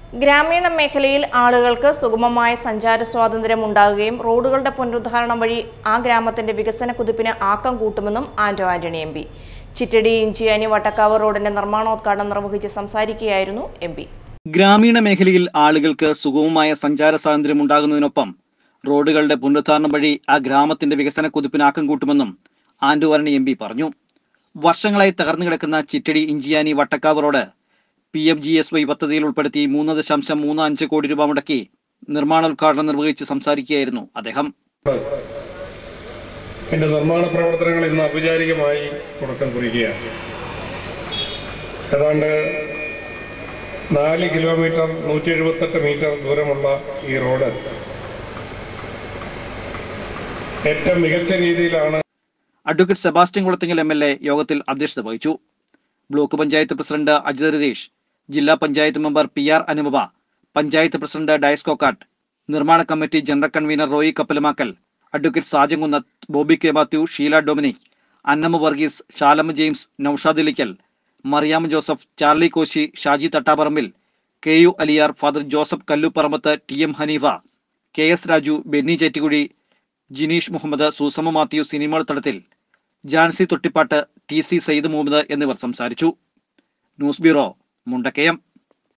ഗ്രാമീണ മേഖലയിൽ ആളുകൾക്ക് സുഗമമായ സഞ്ചാര സ്വാതന്ത്ര്യം ഉണ്ടാകുകയും റോഡുകളുടെ പുനരുദ്ധാരണം വഴി ആ ഗ്രാമത്തിന്റെ വികസന കുതിപ്പിന് ആക്കം കൂട്ടുമെന്നും ആന്റോ ആന്റണി എം പി ചിറ്റടി ഇഞ്ചിയാനി വട്ടക്കാവ് റോഡിന്റെ നിർമ്മാണോദ്ഘാടനം നിർവഹിച്ച് സംസാരിക്കുകയായിരുന്നു എം പി ഗ്രാമീണ മേഖലയിൽ ആളുകൾക്ക് സുഗമമായ സഞ്ചാര സ്വാതന്ത്ര്യം ഉണ്ടാകുന്നതിനൊപ്പം റോഡുകളുടെ പുനരുദ്ധാരണം വഴി ആ ഗ്രാമത്തിന്റെ വികസന കുതിപ്പിന് ആക്കം കൂട്ടുമെന്നും ആൻഡുവാരണി എം പി പറഞ്ഞു വർഷങ്ങളായി തകർന്നു കിടക്കുന്ന Chittady Inchiyani Vattakkavu road P M G S Y പദ്ധതിയിൽ ഉൾപ്പെടുത്തി മൂന്ന് ദശാംശം മൂന്ന് അഞ്ച് കോടി രൂപ മുടക്കി നിർമ്മാണോദ്ഘാടനം നിർവഹിച്ച് സംസാരിക്കുകയായിരുന്നു അദ്ദേഹം ഇതിന്റെ നിർമ്മാണ പ്രവർത്തനങ്ങൾ ഇന്ന് ഔപചാരികമായി തുടക്കം കുറിക്കുകയാണ് ഏതാണ്ട് നാല് കിലോമീറ്റർ നൂറ്റി എഴുപത്തെട്ട് മീറ്റർ ദൂരമുള്ള ഈ റോഡ് ഏറ്റവും മികച്ച രീതിയിലാണ് advocate Sebastian Kulathingal M L A യോഗത്തിൽ അധ്യക്ഷത വഹിച്ചു ബ്ലോക്ക് പഞ്ചായത്ത് പ്രസിഡന്റ് അജിത് രതീഷ് ജില്ലാ panchayat member P R Anupama panchayat president Dias Kokkat നിർമ്മാണ committee general convener Roy Kappalumakkal advocate Sajan Kunnath Bobby K Mathew Sheela Dominic Annamma Varghese Shalamma James Noushad Ilikkal Mariyam Joseph Charlie Koshy Shaji Thattaparambil K U Aliyar father Joseph Kalluparambath T M Haneefa K S Raju Benny Chettikuzhi Jineesh Muhammad Susamma Mathew സിനിമകൾ തടത്തിൽ ജാൻസി തൊട്ടിപ്പാട്ട് ടി സി സയ്യിദ് മുഹമ്മദ് എന്നിവർ സംസാരിച്ചു ന്യൂസ് ബ്യൂറോ മുണ്ടക്കയം